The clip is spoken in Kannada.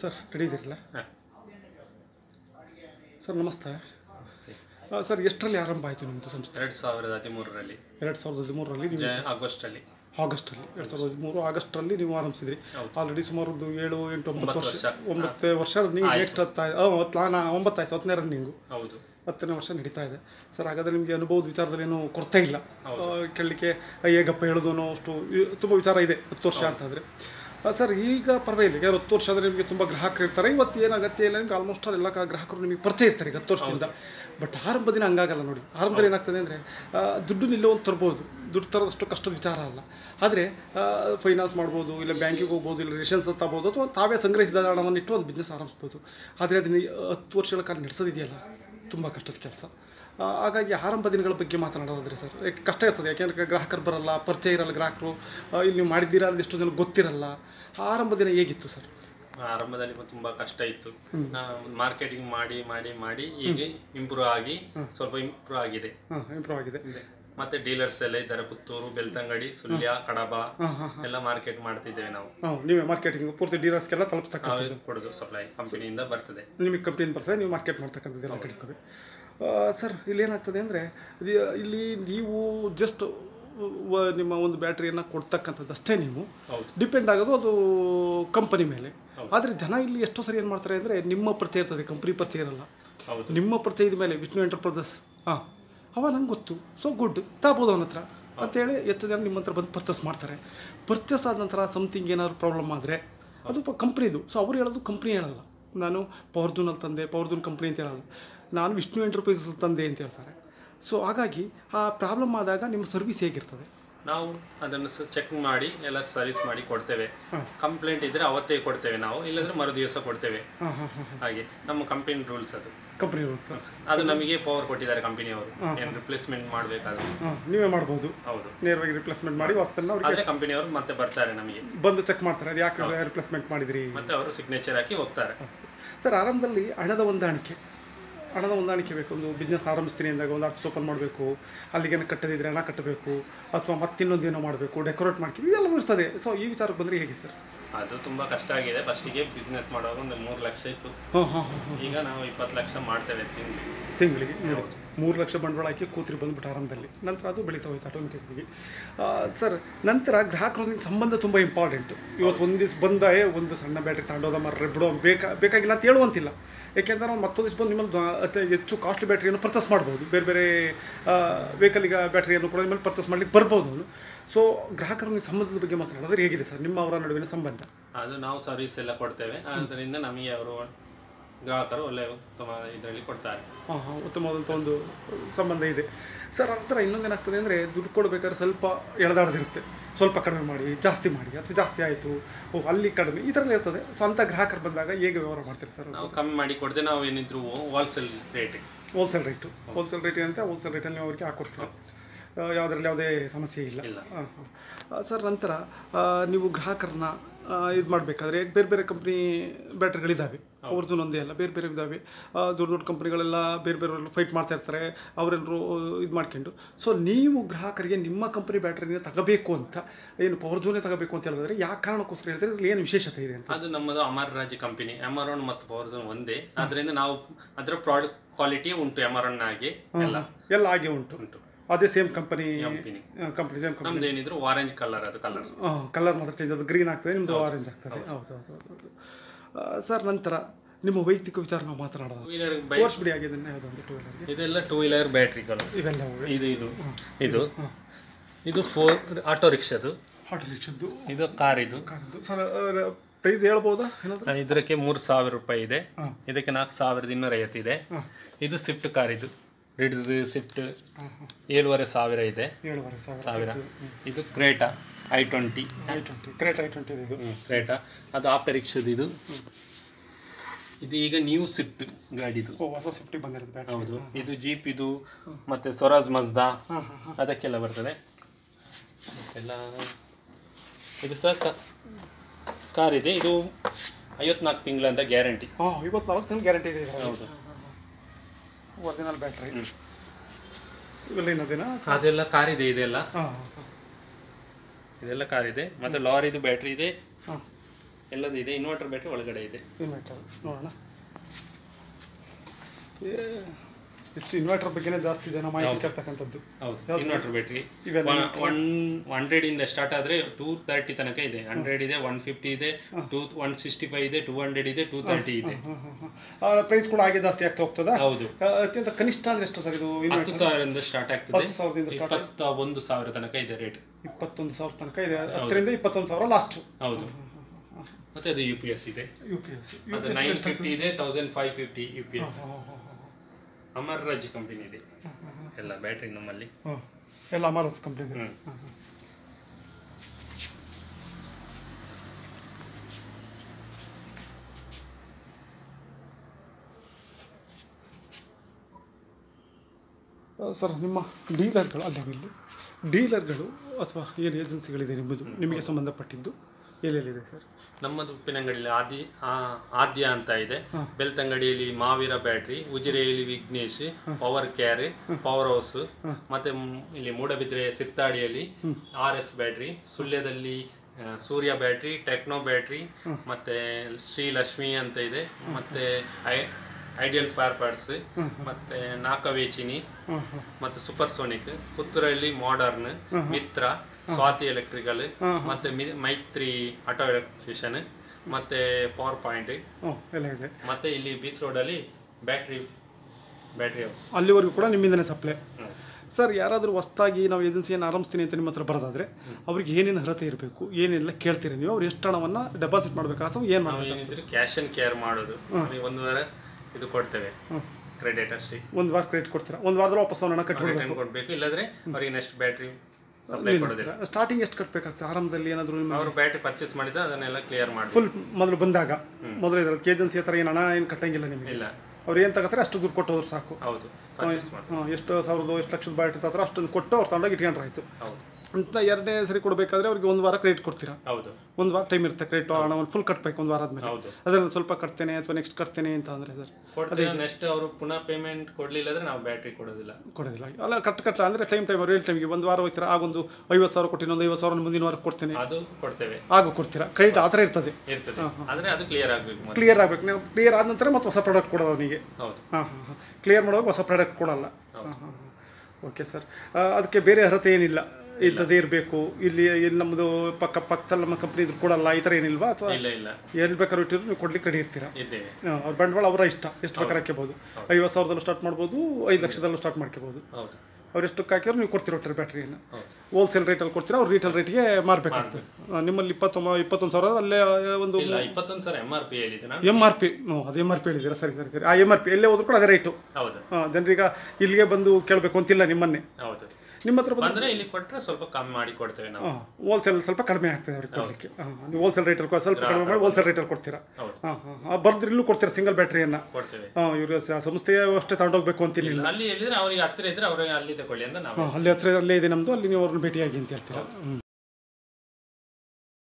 ಸರ್ ರೆಡಿ ಇದ್ದೀರಲ್ಲ ಹಾಂ ಸರ್ ನಮಸ್ತೆ ಆ, ಸರ್ ಎಷ್ಟರಲ್ಲಿ ಆರಂಭ ಆಯಿತು ನಿಮ್ಮದು ಸಂಸ್ಥೆ ಎರಡು ಸಾವಿರದ ಹದಿಮೂರರಲ್ಲಿ ಎರಡು ಸಾವಿರದ ಹದಿಮೂರರಲ್ಲಿ ನೀವು ಜ ಆಗಸ್ಟಲ್ಲಿ ಆಗಸ್ಟಲ್ಲಿ ಎರಡು ಸಾವಿರದ ಹದಿಮೂರು ಆಗಸ್ಟಲ್ಲಿ ನೀವು ಆರಂಭಿಸಿದ್ರಿ ಹೌದು. ಆಲ್ರೆಡಿ ಸುಮಾರು ಒಂದು ಏಳು ಎಂಟು ಒಂಬತ್ತು ಒಂಬತ್ತು ವರ್ಷ ವರ್ಷ. ಒಂಬತ್ತು ವರ್ಷ ರನ್ನಿಂಗ್ ನೆಕ್ಸ್ಟ್ ಹತ್ತಾಯ್ತು ನಾನು ಒಂಬತ್ತಾಯ್ತು ಹತ್ತನೇ ರನ್ನಿಂಗು ಹೌದು ಹತ್ತನೇ ವರ್ಷ ನಡೀತಾ ಇದೆ ಸರ್ ಹಾಗಾದ್ರೆ ನಿಮಗೆ ಅನುಭವದ ವಿಚಾರದಲ್ಲಿ ಏನು ಕೊರತೆ ಇಲ್ಲ ಆ, ಕೇಳಲಿಕ್ಕೆ ಹೇಗಪ್ಪ ಹೇಳೋದು ಅನ್ನೋ ಅಷ್ಟು ತುಂಬ ವಿಚಾರ ಇದೆ ಹತ್ತು ವರ್ಷ ಅಂತಂದರೆ ಸರ್ ಈಗ ಪರವಾಗಿಲ್ಲ ಈಗ ಹತ್ತು ವರ್ಷ ಆದರೆ ನಿಮಗೆ ತುಂಬ ಗ್ರಾಹಕರು ಇರ್ತಾರೆ ಇವತ್ತು ಏನು ಅಗತ್ಯ ಇಲ್ಲ ನಿಮ್ಗೆ ಆಲ್ಮೋಸ್ಟ್ ಎಲ್ಲ ಗ್ರಾಹಕರು ನಿಮಗೆ ಪರಿಚಯ ಇರ್ತಾರೆ ಈಗ ಹತ್ತು ವರ್ಷದಿಂದ ಬಟ್ ಆರಂಭ ದಿನ ಹಂಗಾಗಲ್ಲ ನೋಡಿ ಆರಂಭದಲ್ಲಿ ಏನಾಗ್ತದೆ ಅಂದರೆ ದುಡ್ಡು ನಿಲ್ಲೋದು ತರ್ಬೋದು ದುಡ್ಡು ತರೋದಷ್ಟು ಕಷ್ಟದ ವಿಚಾರ ಅಲ್ಲ ಆದರೆ ಫೈನಾನ್ಸ್ ಮಾಡ್ಬೋದು ಇಲ್ಲ ಬ್ಯಾಂಕಿಗೆ ಹೋಗ್ಬೋದು ಇಲ್ಲ ರೇಷನ್ಸ್ ತಗೋಬೋದು ಅಥವಾ ತಾವೇ ಸಂಗ್ರಹಿಸಿದ ಹಣವನ್ನು ಇಟ್ಟು ಒಂದು ಬಿಸ್ನೆಸ್ ಆರಂಭಿಸ್ಬೋದು ಆದರೆ ಅದನ್ನ ಈ ಹತ್ತು ವರ್ಷಗಳ ಕಾಲ ನಡೆಸೋದಿದೆಯಲ್ಲ ತುಂಬ ಕಷ್ಟದ ಕೆಲಸ ಆ, ಹಾಗಾಗಿ ಆರಂಭ ದಿನಗಳ ಬಗ್ಗೆ ಮಾತನಾಡೋದಾದ್ರೆ ಸರ್ ಯಾಕೆ ಕಷ್ಟ ಇರ್ತದೆ ಯಾಕೆಂದ್ರೆ ಗ್ರಾಹಕರು ಬರಲ್ಲ ಪರಿಚಯ ಇರಲ್ಲ ಗ್ರಾಹಕರು ಆ, ಇಲ್ಲಿ ನೀವು ಮಾಡಿದ್ದೀರಾ ಅನ್ನೋದು ಎಷ್ಟೋ ಜನ ಗೊತ್ತಿರಲ್ಲ ಆ ಆರಂಭ ದಿನ ಹೇಗಿತ್ತು ಸರ್ ಆರಂಭದಲ್ಲಿ ತುಂಬ ಕಷ್ಟ ಇತ್ತು ನಾವು ಮಾರ್ಕೆಟಿಂಗ್ ಮಾಡಿ ಮಾಡಿ ಮಾಡಿ ಈಗ ಇಂಪ್ರೂವ್ ಆಗಿ ಸ್ವಲ್ಪ ಇಂಪ್ರೂವ್ ಆಗಿದೆ ಹಾಂ ಇಂಪ್ರೂವ್ ಆಗಿದೆ ಇದೆ. ಮತ್ತೆ ಡೀಲರ್ಸ್ ಎಲ್ಲ ಇದ್ದಾರೆ ಪುತ್ತೂರು ಬೆಳ್ತಂಗಡಿ ಸುಳ್ಯ ಕಡಬ ಎಲ್ಲ ಮಾರ್ಕೆಟ್ ಮಾಡ್ತಿದ್ದೇವೆ ನಾವು ಹಾಂ ನೀವೇ ಮಾರ್ಕೆಟಿಂಗ್ ಪೂರ್ತಿ ಡೀಲರ್ಸ್ಗೆಲ್ಲ ತಲುಪಿಸ್ತಕ್ಕ ನಾವೇ ಕೊಡೋದು ಸಪ್ಲೈ ಕಂಪನಿಯಿಂದ ಬರ್ತದೆ ನಿಮಗೆ ಕಂಪ್ನಿಯಿಂದ ಬರ್ತದೆ ನೀವು ಮಾರ್ಕೆಟ್ ಮಾಡ್ತಕ್ಕಂಥದ್ದು ಎಲ್ಲ ಕಡೆ ಸರ್ ಇಲ್ಲಿ ಏನಾಗ್ತದೆ ಅಂದರೆ ಇಲ್ಲಿ ನೀವು ಜಸ್ಟ್ ನಿಮ್ಮ ಒಂದು ಬ್ಯಾಟ್ರಿಯನ್ನು ಕೊಡ್ತಕ್ಕಂಥದ್ದು ಅಷ್ಟೇ ನೀವು ಹೌದು ಡಿಪೆಂಡ್ ಆಗೋದು ಅದು ಕಂಪನಿ ಮೇಲೆ ಆದರೆ ಜನ ಇಲ್ಲಿ ಎಷ್ಟೋ ಸರಿ ಏನು ಮಾಡ್ತಾರೆ ಅಂದರೆ ನಿಮ್ಮ ಪರಿಚಯ ಇರ್ತದೆ ಕಂಪ್ನಿ ಪರಿಚಯ ಇರಲ್ಲ ಹೌದು ನಿಮ್ಮ ಪರಿಚಯದ ಮೇಲೆ ವಿಷ್ಣು ಎಂಟರ್ಪ್ರೈಸಸ್ ಹಾಂ ಅವ ನಂಗೆ ಗೊತ್ತು ಸೊ ಗುಡ್ ತಾಬೋದು ಅವನ ಹತ್ರ ಅಂತೇಳಿ ಎಷ್ಟು ಜನ ನಿಮ್ಮ ಹತ್ರ ಬಂದು ಪರ್ಚೇಸ್ ಮಾಡ್ತಾರೆ ಪರ್ಚೇಸ್ ಆದ ನಂತರ ಸಮಥಿಂಗ್ ಏನಾದ್ರು ಪ್ರಾಬ್ಲಮ್ ಆದರೆ ಅದು ಕಂಪ್ನಿದು ಸೊ ಅವ್ರು ಹೇಳೋದು ಕಂಪ್ನಿ ಹೇಳಲ್ಲ ನಾನು ಪವರ್ ಜೂನಲ್ಲಿ ತಂದೆ ಪವರ್ ಜೂನ್ ಕಂಪ್ನಿ ಅಂತ ಹೇಳಲ್ಲ ನಾನು ವಿಷ್ಣು ಎಂಟರ್ಪ್ರೈಸಸ್ ತಂದೆ ಅಂತ ಹೇಳ್ತಾರೆ ಸೊ ಹಾಗಾಗಿ ಆ ಪ್ರಾಬ್ಲಮ್ ಆದಾಗ ನಿಮ್ಮ ಸರ್ವಿಸ್ ಹೇಗಿರ್ತದೆ ನಾವು ಅದನ್ನು ಚೆಕ್ ಮಾಡಿ ಎಲ್ಲ ಸರ್ವಿಸ್ ಮಾಡಿ ಕೊಡ್ತೇವೆ ಕಂಪ್ಲೇಂಟ್ ಇದ್ರೆ ಅವತ್ತೇ ಕೊಡ್ತೇವೆ ನಾವು ಇಲ್ಲಂದ್ರೆ ಮರು ದಿವಸ ಕೊಡ್ತೇವೆ ಹಾಂ ಹಾಂ ಹಾಂ ಹಾಗೆ ನಮ್ಮ ಕಂಪನಿ ರೂಲ್ಸ್ ಅದು ಕಂಪ್ನಿ ರೂಲ್ಸ್ ಅದು ನಮಗೆ ಪವರ್ ಕೊಟ್ಟಿದ್ದಾರೆ ಕಂಪನಿಯವರು ಏನು ರಿಪ್ಲೇಸ್ಮೆಂಟ್ ಮಾಡಬೇಕಾದ್ರೆ ಹಾಂ ನೀವೇ ಮಾಡ್ಬೋದು ಹೌದು ನೇರವಾಗಿ ರಿಪ್ಲೇಸ್ಮೆಂಟ್ ಮಾಡಿ ವಾಸ್ತನ್ನ ಅವ್ರಿಗೆ ಆದರೆ ಕಂಪನಿಯವರು ಮತ್ತೆ ಬರ್ತಾರೆ ನಮಗೆ ಬಂದು ಚೆಕ್ ಮಾಡ್ತಾರೆ ಅದು ಯಾಕೆ ರಿಪ್ಲೇಸ್ಮೆಂಟ್ ಮಾಡಿದ್ರಿ ಮತ್ತೆ ಅವರು ಸಿಗ್ನೇಚರ್ ಹಾಕಿ ಹೋಗ್ತಾರೆ ಸರ್ ಆರಂಭದಲ್ಲಿ ಹಣದ ಹೊಂದಾಣಿಕೆ ಹಣದ ಹೊಂದಾಣಿಕೆ ಬೇಕು ಒಂದು ಬಿಸ್ನೆಸ್ ಆರಂಭಿಸ್ತೀನಿ ಅಂದಾಗ ಒಂದು ಆಫೀಸ್ ಓಪನ್ ಮಾಡಬೇಕು ಅಲ್ಲಿಗೇನು ಕಟ್ಟದಿದ್ರೆ ಹಣ ಕಟ್ಟಬೇಕು ಅಥವಾ ಮತ್ತಿನ್ನೊಂದು ಏನೋ ಮಾಡಬೇಕು ಡೆಕೋರೇಟ್ ಮಾಡ್ತೀವಿ ಇದೆಲ್ಲವೂ ಇರ್ತದೆ ಸೊ ಈ ವಿಚಾರಕ್ಕೆ ಬಂದರೆ ಹೇಗೆ ಸರ್ ಅದು ತುಂಬಾ ಕಷ್ಟ ಆಗಿದೆ ಫಸ್ಟಿಗೆ ಬಿಸ್ನೆಸ್ ಮಾಡುವಾಗ ಒಂದು ಮೂರು ಲಕ್ಷ ಇತ್ತು ಹಾಂ ಹಾಂ ಹಾಂ ಈಗ ನಾವು ಇಪ್ಪತ್ತು ಲಕ್ಷ ಮಾಡ್ತೇವೆ ತಿಂಗಳು ತಿಂಗಳಿಗೆ ನೋಡಿ ಮೂರು ಲಕ್ಷ ಬಂಡವಾಳ ಹಾಕಿ ಕೂತ್ರಿ ಬಂದ್ಬಿಟ್ಟು ಆರಂಭದಲ್ಲಿ ನಂತರ ಅದು ಬೆಳೀತಾ ಹೋಯ್ತು ಆಟೋಮೆಟಿಕ್ಕಾಗಿ ಸರ್ ನಂತರ ಗ್ರಾಹಕರೊಂದಿಗೆ ಸಂಬಂಧ ತುಂಬ ಇಂಪಾರ್ಟೆಂಟು ಇವತ್ತು ಒಂದು ದಿವಸ ಬಂದ ಏ ಒಂದು ಸಣ್ಣ ಬ್ಯಾಟ್ರಿ ತಗೊಂಡೋದ ಮರ್ರೆ ಬಿಡೋ ಬೇಕಾ ಬೇಕಾಗಿಲ್ಲ ಅಂತ ಹೇಳುವಂತಿಲ್ಲ ಯಾಕೆಂದ್ರೆ ನಾವು ಮತ್ತೊಂದು ದಿವಸ ಬಂದು ನಿಮ್ಮಲ್ಲಿ ದ್ವ- ಅತಿ ಹೆಚ್ಚು ಕಾಸ್ಟ್ಲಿ ಬ್ಯಾಟ್ರಿಯನ್ನು ಪರ್ಚೇಸ್ ಮಾಡ್ಬೋದು ಬೇರೆ ಬೇರೆ ವೆಹಿಕಲಿಗೆ ಬ್ಯಾಟ್ರಿಯನ್ನು ಕೂಡ ನಿಮ್ಮಲ್ಲಿ ಪರ್ಚೇಸ್ ಮಾಡ್ಲಿಕ್ಕೆ ಬರ್ಬೋದು ಅವನು ಸೊ ಗ್ರಾಹಕರೊಂದಿಗೆ ಸಂಬಂಧದ ಬಗ್ಗೆ ಮಾತನಾಡಿದ್ರೆ ಹೇಗಿದೆ ಸರ್ ನಿಮ್ಮ ಅವರ ನಡುವಿನ ಸಂಬಂಧ ಅದು ನಾವು ಸರ್ವಿಸ್ ಎಲ್ಲ ಕೊಡ್ತೇವೆ ಆದ್ದರಿಂದ ನಮಗೆ ಅವರು ಗ್ರಾಹಕರು ಒಳ್ಳೆ ಉತ್ತಮ ಇದರಲ್ಲಿ ಕೊಡ್ತಾರೆ ಹಾಂ ಹಾಂ ಉತ್ತಮವಾದಂಥ ಒಂದು ಸಂಬಂಧ ಇದೆ ಸರ್ ನಂತರ ಇನ್ನೊಂದೇನಾಗ್ತದೆ ಅಂದರೆ ದುಡ್ಡು ಕೊಡಬೇಕಾದ್ರೆ ಸ್ವಲ್ಪ ಎಳೆದಾಡದಿರುತ್ತೆ ಸ್ವಲ್ಪ ಕಡಿಮೆ ಮಾಡಿ ಜಾಸ್ತಿ ಮಾಡಿ ಅಥವಾ ಜಾಸ್ತಿ ಆಯಿತು ಓ ಅಲ್ಲಿ ಕಡಿಮೆ ಈ ಥರ ಇರ್ತದೆ ಸ್ವಂತ ಗ್ರಾಹಕರು ಬಂದಾಗ ಹೇಗೆ ವ್ಯವಹಾರ ಮಾಡ್ತೀರಿ ಸರ್ ನಾವು ಕಮ್ಮಿ ಮಾಡಿ ಕೊಡ್ತೇವೆ ನಾವು ಏನಿದ್ರು wholesale rate wholesale rate wholesale rate ಏನಂತೆ ಹೋಲ್ಸೇಲ್ ರೇಟಲ್ಲಿ ನೀವು ಅವ್ರಿಗೆ ಹಾಕ್ಕೊಡ್ತೀರ ಯಾವುದರಲ್ಲಿ ಯಾವುದೇ ಸಮಸ್ಯೆ ಇಲ್ಲ ಇಲ್ಲ. ಹಾಂ ಹಾಂ ಸರ್ ನಂತರ ಆ, ನೀವು ಗ್ರಾಹಕರನ್ನ ಇದು ಮಾಡಬೇಕಾದ್ರೆ ಬೇರೆ ಬೇರೆ ಕಂಪ್ನಿ ಬ್ಯಾಟ್ರಿಗಳಿದ್ದಾವೆ ಅವ್ರದ್ದು ಒಂದೇ ಅಲ್ಲ ಬೇರೆ ಬೇರೆ ಇದ್ದಾವೆ ಆ, ದೊಡ್ಡ ದೊಡ್ಡ ಕಂಪ್ನಿಗಳೆಲ್ಲ ಬೇರೆ ಬೇರೆ ಫೈಟ್ ಮಾಡ್ತಾ ಇರ್ತಾರೆ ಅವರೆಲ್ಲರೂ ಇದು ಮಾಡ್ಕೊಂಡು ಸೊ ನೀವು ಗ್ರಾಹಕರಿಗೆ ನಿಮ್ಮ ಕಂಪ್ನಿ ಬ್ಯಾಟ್ರಿನ ತಗೋಬೇಕು ಅಂತ ಏನು ಪವರ್ ಜೋನೇ ತಗೋಬೇಕು ಅಂತ ಹೇಳಿದ್ರೆ ಯಾವ ಕಾರಣಕ್ಕೋಸ್ಕರ ಹೇಳಿದ್ರೆ ಇದ್ರಲ್ಲಿ ಏನು ವಿಶೇಷತೆ ಇದೆ ಅಂತ ಅದು ನಮ್ಮದು ಅಮರ್ ರಾಜ್ ಕಂಪನಿ ಎಮರಾನ್ ಮತ್ತು ಪವರ್ಝೋನ್ ಒಂದೇ ಅದರಿಂದ ನಾವು ಅದರ ಪ್ರಾಡಕ್ಟ್ ಕ್ವಾಲಿಟಿ ಉಂಟು ಎಮರಾನ್ ಆಗಿ ಎಲ್ಲ ಎಲ್ಲ ಹಾಗೆ ಉಂಟು ಉಂಟು ಅದೇ same company company company same company ನಮ್ದು ಏನಿದ್ರು ಆರೆಂಜ್ ಕಲರ್ ಅದು ಕಲರ್ ಕಲರ್ ಮಾತ್ರ ಚೇಂಜ್ ಅದು ಗ್ರೀನ್ ಆಗ್ತದೆ ನಿಮ್ಮದು ಆರೆಂಜ್ ಆಗ್ತದೆ ಹೌದು ಹೌದು ಹೌದು ಹೌದು ಸರ್ ನಂತರ ನಿಮ್ಮ ವೈಯಕ್ತಿಕ ವಿಚಾರ ನಾವು ಮಾತನಾಡೋದು ಟೂ ವೀಲರ್ ಬೈಕ್ ತೋರಿಸ್ಬಿಡಿ ಆಗಿದೆ ಯಾವುದೋ ಒಂದು ಟೂ ವೀಲರ್ಗೆ ಇದೆಲ್ಲ ಟೂ ವೀಲರ್ ಬ್ಯಾಟ್ರಿಗಳು ಇವೆಲ್ಲ ಇದು ಇದು ಇದು ಇದು ಫೋರ್ ಆಟೋ ರಿಕ್ಷಾದು ಆಟೋ ರಿಕ್ಷದ್ದು ಇದು ಕಾರ್ ಇದು ಕಾರದ್ದು ಸರ್ ಪ್ರೈಸ್ ಹೇಳ್ಬೋದಾ ಏನಾದ್ರು ಆ, ಇದಕ್ಕೆ ಮೂರು ಸಾವಿರ ರೂಪಾಯಿ ಇದೆ ಇದಕ್ಕೆ ನಾಲ್ಕು ಸಾವಿರದ ಇನ್ನೂರ ಐವತ್ತು ಇದೆ ಇದು ಸ್ವಿಫ್ಟ್ ಕಾರ್ ಇದು ರಿಡ್ಸ್ ಸ್ವಿಫ್ಟ್ ಏಳುವರೆ ಸಾವಿರ ಇದೆ ಏಳುವರೆ ಸಾವಿರ ಸಾವಿರ ಇದು Creta I twenty I twenty Creta I twenty ಇದು ಕ್ರೇಟಾ ಅದು ಆಪ್ಟ ರಿಕ್ಷಾದ ಇದು ಇದು ಈಗ ನ್ಯೂ ಸ್ವಿಫ್ಟ್ ಗಾಡಿದು ಓ ಹೊಸ ಸಿಫ್ಟಿ ಬಂದಿರೋದು ಬ್ಯಾಟ್ರಿ ಹೌದು ಇದು ಜೀಪ್ ಇದು ಮತ್ತೆ ಸ್ವರಾಜ್ ಮಜ್ದಾ ಅದಕ್ಕೆಲ್ಲ ಬರ್ತದೆ ಎಲ್ಲ ಇದು ಸಹ ಕ- ಕಾರ್ ಇದೆ ಇದು ಐವತ್ನಾಲ್ಕು ತಿಂಗಳಿಂದ ಗ್ಯಾರಂಟಿ ಹಾಂ ಇವತ್ತು ತಿಂಗಳು ಗ್ಯಾರಂಟಿ ಇದೆ ಹೌದು ಒರಿಜಿನಲ್ ಬ್ಯಾಟ್ರಿ ಇವೆಲ್ಲ ಏನದೇನಾ ಅದೆಲ್ಲ ಕಾರ್ ಇದೆ ಇದೆಲ್ಲ ಹಾಂ ಇದೆಲ್ಲ ಕಾರ್ ಇದೆ ಮತ್ತೆ ಲಾರಿದು ಬ್ಯಾಟ್ರಿ ಇದೆ ಹಾಂ ಎಲ್ಲದೂ ಇದೆ ಇನ್ವರ್ಟರ್ ಬ್ಯಾಟ್ರಿ ಒಳಗಡೆ ಇದೆ ಇನ್ವರ್ಟರ್ ನೋಡೋಣ ಏ, ಇಷ್ಟು ಇನ್ವರ್ಟರ್ ಬಗ್ಗೆನೇ ಜಾಸ್ತಿ ಜನ ಮಾಹಿತಿ ಕೇಳ್ತಕ್ಕಂಥದ್ದು ಹೌದು ಇನ್ವರ್ಟರ್ ಬ್ಯಾಟ್ರಿ ಇವೆಲ್ಲ ಒನ್ ಹಂಡ್ರೆಡ್ ಇಂದ ಸ್ಟಾರ್ಟ್ ಆದ್ರೆ ಟೂ ತರ್ಟಿ ತನಕ ಇದೆ ಹಂಡ್ರೆಡ್ ಇದೆ ಒನ್ ಫಿಫ್ಟಿ ಇದೆ ಟೂ ಒನ್ ಸಿಕ್ಸ್ಟಿ ಫೈವ್ ಇದೆ ಟೂ ಹಂಡ್ರೆಡ್ ಇದೆ ಟೂ ತರ್ಟಿ ಇದೆ ಪ್ರೈಸ್ ಕೂಡ ಹಾಗೆ ಜಾಸ್ತಿ ಆಗ್ತಾ ಹೋಗ್ತದಾ ಹೌದು ಆ, ಅತ್ಯಂತ ಕನಿಷ್ಠ ಅಂದ್ರೆ ಎಷ್ಟು ಸರ್ ಇದು ಹತ್ತು ಇನ್ವರ್ಟರ್ ಸಾವಿರದಿಂದ ಸ್ಟಾರ್ಟ್ ಆಗ್ತದೆ ಹತ್ತು ಸಾವಿರದಿಂದ ಸ್ಟಾರ್ಟ್ ಇಪ್ಪತ್ತ ಒಂದು ಸಾವಿರ ತನಕ ಇದೆ ರೇಟ್ ಇಪ್ಪತ್ತೊಂದು ಸಾವಿರ ತನಕ ಇದೆ ಹತ್ತರಿಂದ ಇಪ್ಪತ್ತೊಂದು ಸಾವಿರ ಲಾಸ್ಟು ಹೌದು ಮತ್ತೆ ಅದು ಯು ಪಿ ಎಸ್ ಇದೆ ಯು ಪಿ ಎಸ್ ಅದು ನೈನ್ ಫಿಫ್ಟಿ ಇದೆ thousand five fifty U P S Amar Raj company ಇದೆ ಎಲ್ಲ ಬ್ಯಾಟ್ರಿ ನಮ್ಮಲ್ಲಿ ಎಲ್ಲ ಅಮಾರಸ್ ಕಂಪ್ನಿ ಹ್ಮ್. ಸರ್ ನಿಮ್ಮ ಡೀಲರ್ಗಳು ಅಲ್ಲ ಇಲ್ಲಿ ಡೀಲರ್ಗಳು ಅಥವಾ ಏನು ಏಜೆನ್ಸಿಗಳಿದೆ ನಿಮ್ಮದು ನಿಮಗೆ ಸಂಬಂಧಪಟ್ಟಿದ್ದು ಎಲ್ಲೆಲ್ಲಿದೆ ಸರ್ ನಮ್ಮದು ಉಪ್ಪಿನಂಗಡಿಯಲ್ಲಿ ಆದಿ ಆ- ಆದ್ಯ ಅಂತ ಇದೆ ಬೆಳ್ತಂಗಡಿಯಲ್ಲಿ ಮಾವೀರ ಬ್ಯಾಟ್ರಿ ಉಜಿರೆಯಲ್ಲಿ Vignesh power care power house ಮತ್ತೆ ಮ್- ಇಲ್ಲಿ ಮೂಡಬಿದ್ರೆ ಸಿರ್ತಾಡಿಯಲ್ಲಿ ಆರ್ ಎಸ್ ಬ್ಯಾಟ್ರಿ ಸುಳ್ಯದಲ್ಲಿ ಆ, ಸೂರ್ಯ ಬ್ಯಾಟ್ರಿ ಟೆಕ್ನೋ ಬ್ಯಾಟ್ರಿ ಮತ್ತೆ ಶ್ರೀ ಲಕ್ಷ್ಮಿ ಅಂತ ಇದೆ ಮತ್ತೆ ಐ ಐಡಿಯಲ್ ಫೈರ್ ಪಾರ್ಟ್ಸ್ ಮತ್ತೆ ನಾಕವೇಚಿನಿ ಮತ್ತೆ ಸೂಪರ್ ಸೋನಿಕ್ ಪುತ್ತೂರಲ್ಲಿ ಮಾಡರ್ನ್ ಮಿತ್ರ ಸ್ವಾತಿ ಎಲೆಕ್ಟ್ರಿಕಲ್ ಮತ್ತೆ ಮಿ- ಮೈತ್ರಿ ಆಟೋ ಎಲೆಕ್ಟ್ರಿಷಿಯನ್ ಮತ್ತೆ ಪವರ್ ಪಾಯಿಂಟ್ ಹ್ಞೂ ಎಲ್ಲ ಇದೆ ಮತ್ತೆ ಇಲ್ಲಿ ಬೀಸ್ ರೋಡಲ್ಲಿ ಬ್ಯಾಟ್ರಿ ಬ್ಯಾಟ್ರಿ ಹೌಸ್ ಅಲ್ಲಿವರೆಗೂ ಕೂಡ ನಿಮ್ಮಿಂದನೇ ಸಪ್ಲೈ ಸರ್ ಯಾರಾದರೂ ಹೊಸ್ದಾಗಿ ನಾವು ಏಜೆನ್ಸಿಯನ್ನು ಆರಂಭಿಸ್ತೀನಿ ಅಂತ ನಿಮ್ಮ ಹತ್ರ ಬರೋದಾದ್ರೆ ಅವ್ರಿಗೆ ಏನೇನು ಅರ್ಹತೆ ಇರಬೇಕು ಏನೆಲ್ಲ ಕೇಳ್ತೀರಿ ನೀವು ಅವ್ರು ಎಷ್ಟು ಹಣವನ್ನು ಡೆಪಾಸಿಟ್ ಮಾಡಬೇಕಾ ಅಥವಾ ಏನು ನಾವು ಮಾಡಬೇಕು ಏನಿದ್ರು ಕ್ಯಾಶ್ ಅಂಡ್ ಕೇರ್ ಮಾಡೋದು ಅವ್ರಿಗೆ ಒಂದು ವಾರ ಇದು ಕೊಡ್ತೇವೆ ಕ್ರೆಡಿಟ್ ಅಷ್ಟೇ ಒಂದು ವಾರ ಕ್ರೆಡಿಟ್ ಕೊಡ್ತೀರಾ ಒಂದು ವಾರದಲ್ಲಿ ವಾಪಸ್ ಅವ್ನ ಹಣ ಕಟ್ಬಿಡ್ಬೇಕು ರಿಟರ್ನ್ ಕೊಡಬೇಕು ಇಲ್ಲದ್ರೆ ಅವ್ರಿಗೆ ನೆಕ್ಸ್ಟ್ ಬ್ಯಾಟ್ರಿ ಸಪ್ಲೈ ಕೊಡೋದಿಲ್ಲ ಸ್ಟಾರ್ಟಿಂಗ್ ಎಷ್ಟು ಕಟ್ಟಬೇಕಾಗ್ತದೆ ಆರಂಭದಲ್ಲಿ ಏನಾದರೂ ನಿಮ್ಮ ಅವರು ಬ್ಯಾಟ್ರಿ ಪರ್ಚೇಸ್ ಮಾಡಿದ್ರೆ ಅದನ್ನೆಲ್ಲ ಕ್ಲಿಯರ್ ಮಾಡಿ ಫುಲ್ ಮೊದಲು ಬಂದಾಗ ಮೊದಲು ಇದ್ರಲ್ಲಿ ಏಜೆನ್ಸಿ ಹತ್ರ ಏನು ಹಣ ಏನು ಕಟ್ಟಂಗಿಲ್ಲ ನಿಮಗೆ ಇಲ್ಲ ಅವ್ರು ಏನು ತಗೋತಾರೆ ಅಷ್ಟು ದುಡ್ಡು ಕೊಟ್ಟು ಹೋದ್ರೆ ಸಾಕು ಹೌದು ಪರ್ಚೇಸ್ ಮಾಡಿ ಹಾಂ ಎಷ್ಟು ಸಾವಿರದ ಎಷ್ಟು ಲಕ್ಷದ ಬಾಯ್ ಇರ್ತಾರೋ ಅಷ್ಟನ್ನು ಕೊಟ್ಟು ಅವ್ರು ತಗೊಂಡೋಗಿ ಇಟ್ಕೊಂಡ್ರೆ ಆಯಿತು ಹೌದು ಅಂತ ಎರಡನೇ ಸರಿ ಕೊಡಬೇಕಾದ್ರೆ ಅವ್ರಿಗೆ ಒಂದು ವಾರ ಕ್ರೆಡಿಟ್ ಕೊಡ್ತೀರಾ ಹೌದು ಒಂದು ವಾರ ಟೈಮ್ ಇರುತ್ತೆ ಕ್ರೆಡಿಟ್ ಹಣ ಒಂದು ಫುಲ್ ಕಟ್ಟಬೇಕು ಒಂದು ವಾರ ಆದಮೇಲೆ ಹೌದು ಅದನ್ನು ಸ್ವಲ್ಪ ಕಟ್ತೇನೆ ಅಥವಾ ನೆಕ್ಸ್ಟ್ ಕಟ್ತೇನೆ ಅಂತ ಅಂದರೆ ಸರ್ ಕೊಡ್ತೀವಿ ನೆಕ್ಸ್ಟ್ ಅವರು ಪುನಃ ಪೇಮೆಂಟ್ ಕೊಡ್ಲಿಲ್ಲ ಅಂದ್ರೆ ನಾವು ಬ್ಯಾಟ್ರಿ ಕೊಡೋದಿಲ್ಲ ಕೊಡೋದಿಲ್ಲ ಅಲ್ಲ ಕಟ್ ಕಟ್ಟ ಅಂದರೆ ಟೈಮ್ ಟೈಮ್ ರೇಲ್ ಟೈಮ್ಗೆ ಒಂದು ವಾರ ಹೋಗ್ತೀರಾ ಆಗೊಂದು ಐವತ್ತು ಸಾವಿರ ಕೊಟ್ಟು ಇನ್ನೊಂದು ಐವತ್ತು ಸಾವಿರ ಮುಂದಿನ ವಾರ ಕೊಡ್ತೇನೆ ಅದು ಕೊಡ್ತೇವೆ ಆಗ ಕೊಡ್ತೀರಾ ಕ್ರೆಡಿಟ್ ಆ ಥರ ಇರ್ತದೆ ಇರ್ತದೆ ಆದ್ರೆ ಅದು ಕ್ಲಿಯರ್ ಆಗ್ಬೇಕು ಮತ್ತೆ ಕ್ಲಿಯರ್ ಆಗಬೇಕು ನೀವು ಕ್ಲಿಯರ್ ಆದ ನಂತರ ಮತ್ತೆ ಹೊಸ ಪ್ರಾಡಕ್ಟ್ ಕೊಡೋದು ಅವನಿಗೆ ಹೌದು ಹಾಂ ಹಾಂ ಹಾಂ ಕ್ಲಿಯರ್ ಮಾಡುವಾಗ ಹೊಸ ಪ್ರಾಡಕ್ಟ್ ಕೊಡಲ್ಲ ಹಾಂ ಹಾಂ ಓಕೆ ಸರ್ ಅದಕ್ಕೆ ಬೇರೆ ಅರ್ಹತೆ ಏನಿಲ್ಲ ಇಂಥದ್ದೇ ಇರಬೇಕು ಇಲ್ಲಿ ಇಲ್ಲಿ ನಮ್ಮದು ಪಕ್ಕ ಪಕ್ಕದಲ್ಲಿ ನಮ್ಮ ಕಂಪ್ನಿ ಇದ್ರು ಕೊಡಲ್ಲ ಈ ಥರ ಏನಿಲ್ವಾ ಅಥವಾ ಇಲ್ಲ ಇಲ್ಲ ಎಲ್ಲಿ ಬೇಕಾದ್ರೂ ಇಟ್ಟಿದ್ರು ನೀವು ಕೊಡ್ಲಿಕ್ಕೆ ರೆಡಿ ಇರ್ತೀರಾ ಇದ್ದೇವೆ ಹಾಂ, ಅವ್ರ ಬಂಡವಾಳ ಅವರ ಇಷ್ಟ ಎಷ್ಟು ಬೇಕಾದ್ರೆ ಹಾಕ್ಯಬೋದು ಐವತ್ತು ಸಾವಿರದಲ್ಲೂ ಸ್ಟಾರ್ಟ್ ಮಾಡ್ಬೋದು ಐದು ಲಕ್ಷದಲ್ಲೂ ಸ್ಟಾರ್ಟ್ ಮಾಡ್ಕೋಬೋದು ಹೌದು ಅವ್ರು ಎಷ್ಟಕ್ಕೆ ಹಾಕಿದ್ರು ನೀವು ಕೊಡ್ತೀರೋ ಒಟ್ಟರೆ ಬ್ಯಾಟ್ರಿಯನ್ನು ಹೌದು ಹೋಲ್ಸೇಲ್ ರೇಟಲ್ಲಿ ಕೊಡ್ತೀರಾ ಅವ್ರು ರೀಟೇಲ್ ರೇಟ್ಗೆ ಮಾರಬೇಕಾಗ್ತದೆ ನಿಮ್ಮಲ್ಲಿ ಇಪ್ಪತ್ತೊಂಬ ಇಪ್ಪತ್ತೊಂದು ಸಾವಿರ ಅಲ್ಲೇ ಒಂದು ಇಲ್ಲ ಇಪ್ಪತ್ತೊಂದು ಸರ್ ಎಮ್ ಆರ್ ಪಿ ಹೇಳಿದ್ದು ನಾನು ಎಮ್ ಆರ್ ಪಿ ಹ್ಞೂ ಅದು ಎಮ್ ಆರ್ ಪಿ ಹೇಳಿದ್ದೀರಾ ಸರಿ ಸರಿ ಸರಿ ಆ ಎಮ್ ಆರ್ ಪಿ ಎಲ್ಲೇ ಹೋದ್ರು ಕೂಡ ಅದೇ ರೇಟು ಹೌದು ಜನರೀಗ ಇಲ್ಲಿಗೆ ಬಂದು ಕೇಳಬೇಕು ಅಂತಿಲ್ಲ ನಿಮ್ಮನ್ನೇ ಹೌದು ನಿಮ್ಮ ಹತ್ರ ಬಂದು ಬಂದ್ರೆ ಇಲ್ಲಿ ಕೊಟ್ರೆ ಸ್ವಲ್ಪ ಕಮ್ಮಿ ಮಾಡಿ ಕೊಡ್ತೇವೆ ನಾವು ಹೋಲ್ಸೇಲ್ ಸ್ವಲ್ಪ ಕಡಿಮೆ ಆಗ್ತದೆ ಅವ್ರಿಗೆ ಕೊಡಲಿಕ್ಕೆ ಹಾಂ ನೀವು ಹೋಲ್ಸೇಲ್ ರೇಟಲ್ಲಿ ಸ್ವಲ್ಪ ಕಡಿಮೆ ಮಾಡಿ ಹೋಲ್ಸೇಲ್ ರೇಟಲ್ಲಿ ಕೊಡ್ತೀರಾ ಹೌದು ಹಾಂ ಹಾಂ ಬರ್ದ್ರೆ ಇಲ್ಲೂ ಕೊಡ್ತೀರಾ ಸಿಂಗಲ್ ಬ್ಯಾಟ್ರಿಯನ್ನು ಕೊಡ್ತೇವೆ ಹಾಂ ಇವರು ಸಂಸ್ಥೆಯ ಅಷ್ಟೇ ತಗೊಂಡೋಗ್ಬೇಕು ಅಂತಿಲ್ಲ ಇಲ್ಲ ಅಲ್ಲಿ ಹೇಳಿದ್ರೆ ಅವ್ರಿಗೆ ಹತ್ತಿರ ಇದ್ರೆ ಅವ್ರಿಗೆ ಅಲ್ಲಿ ತಗೊಳ್ಳಿ ಅಂತ ನಾವು ಹಾಂ ಅಲ್ಲಿ ಹತ್ರ ಅಲ್ಲೇ ಇದೆ ನಮ್ಮದು ಅಲ್ಲಿ ನೀವು ಅವ್ರನ್ನ ಭೇಟಿಯಾಗಿ ಅಂತ ಹೇಳ್ತೀರಾ ಹ್ಞೂ